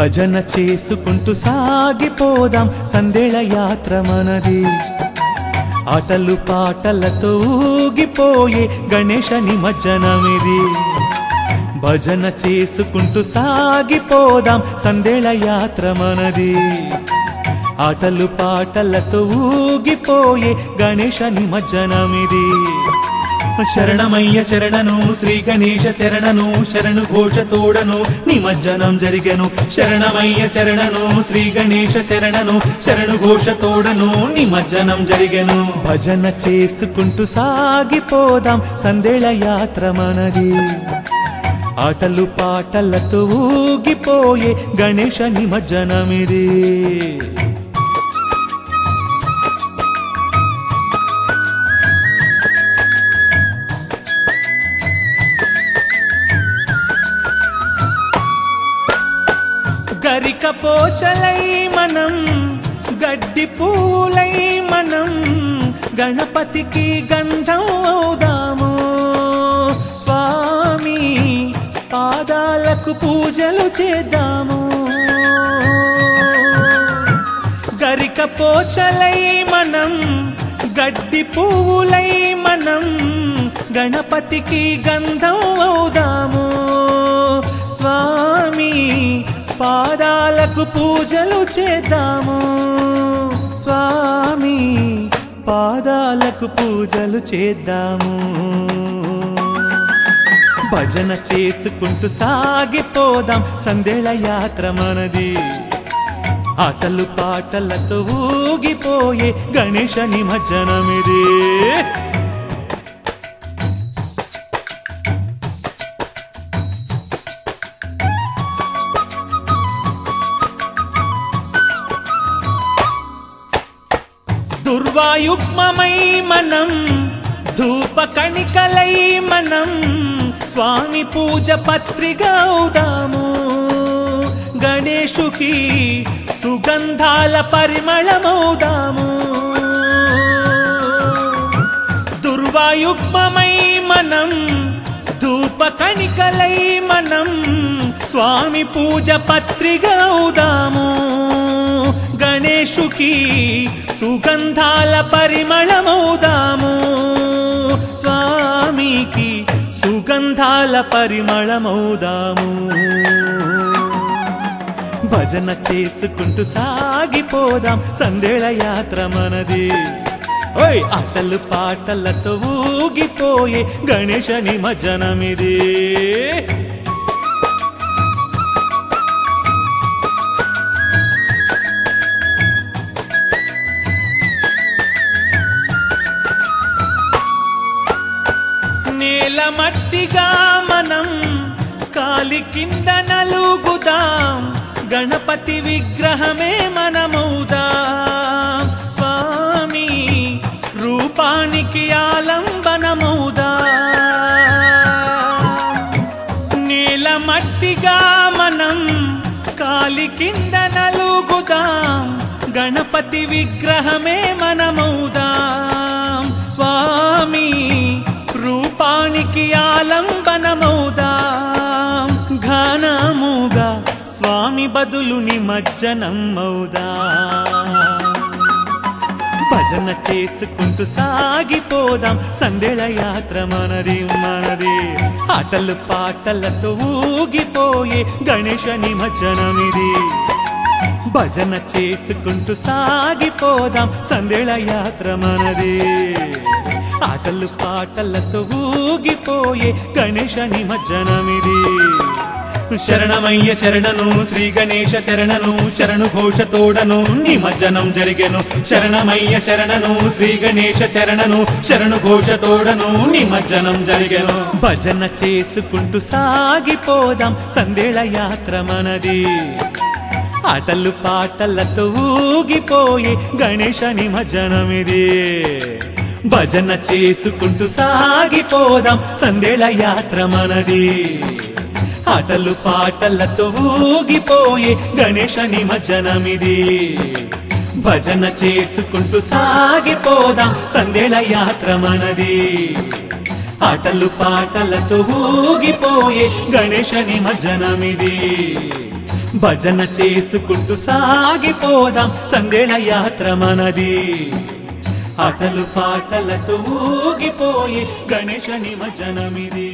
భజన చేసుకుంటూ సాగిపోదాం సందేళ యాత్ర మనది ఆటలు పాటలతో ఊగిపోయే గణేశ నిమజ్జనమిది భజన చేసుకుంటూ సాగిపోదాం సందేళ యాత్ర మనది ఆటలు పాటలతో ఊగిపోయే గణేశ నిమజ్జనమిది శరణమయ్య శరణను శ్రీ గణేశ శరణను శరణు ఘోష తోడను నిమజ్జనం జరిగెను శరణమయ్య శరణను శ్రీ గణేశ శరణను శరణు ఘోష తోడను నిమజ్జనం జరిగెను భజన చేసుకుంటూ సాగిపోదాం సందేళ యాత్ర మనది ఆటలు పాటలతో ఊగిపోయే గణేశ నిమజ్జనమిది గరిక పోచలై మనం గడ్డి పూలై మనం గణపతికి గంధం అవుదాము స్వామి పాదాలకు పూజలు చేద్దాము గరిక పోచలై మనం గడ్డి పువ్వులై మనం గణపతికి గంధం అవుదాము స్వామి పాదాలకు పూజలు చేద్దాము స్వామి పాదాలకు పూజలు చేద్దాము భజన చేసుకుంటూ సాగిపోదాం సందేళ యాత్ర మనది ఆటలు పాటలతో ఊగిపోయే గణేశ నిమజ్జనమిది దుర్వాయుగ్మమై మనం ధూప కణికలై మనం స్వామి పూజ పత్రిక అవుదాము గణేశుకి సుగంధాల పరిమళమవుదాము దుర్వాయుగ్మమై మనం ధూప కణికలై మనం స్వామి పూజ పత్రిక అవుదాము గణేశుకి సుగంధాల పరిమళమవుదాము స్వామికి సుగంధాల పరిమళమవుదాము భజన చేసుకుంటూ సాగిపోదాం సందేళ యాత్ర మనది ఓయ్ ఆటలు పాటలతో ఊగిపోయే గణేశ నిమజ్జనమిది నేల మట్టిగా మనం కాలి కింద నలుగుదాం గణపతి విగ్రహమే మనమవుదాం స్వామి రూపానికి ఆలంబనమవుదాం నేల మట్టిగా మనం కాలి కింద నలుగుదాం గణపతి విగ్రహమే మనమవుదాం స్వామి రూపానికి ఆలంబనమవుదాం ఘనముగా స్వామి బదులు నిమజ్జనం అవుదాం భజన చేసుకుంటూ సాగిపోదాం సందేళ యాత్ర మనది మనది ఆటలు పాటలతో ఊగిపోయే గణేశ నిమజ్జనమిది భజన చేసుకుంటూ సాగిపోదాం సందేళ యాత్ర మనది ఆటలు పాటలతో ఊగిపోయే గణేశ నిమజ్జనమిది శరణమయ్య శరణను శ్రీ గణేశ శరణను శరణు ఘోష తోడను నిమజ్జనం జరిగెను శరణమయ్య శరణను శ్రీ గణేశ శరణను శరణు ఘోష తోడను నిమజ్జనం జరిగెను భజన చేసుకుంటూ సాగిపోదాం సందేళ యాత్ర మనది ఆటలు పాటలతో ఊగిపోయే గణేశ నిమజ్జనమిది భజన చేసుకుంటూ సాగిపోదాం సందేళ యాత్ర మనది ఆటలు పాటలతో ఊగిపోయే గణేశ నిమజ్జనమిది భజన చేసుకుంటూ సాగిపోదాం సందేళ యాత్ర మనది ఆటలు పాటలతో ఊగిపోయే గణేశ నిమజ్జనమిది భజన చేసుకుంటూ సాగిపోదాం సందేళ యాత్ర మనది ఆటలు పాటలతో ఊగిపోయి గణేశ నిమజ్జనమిది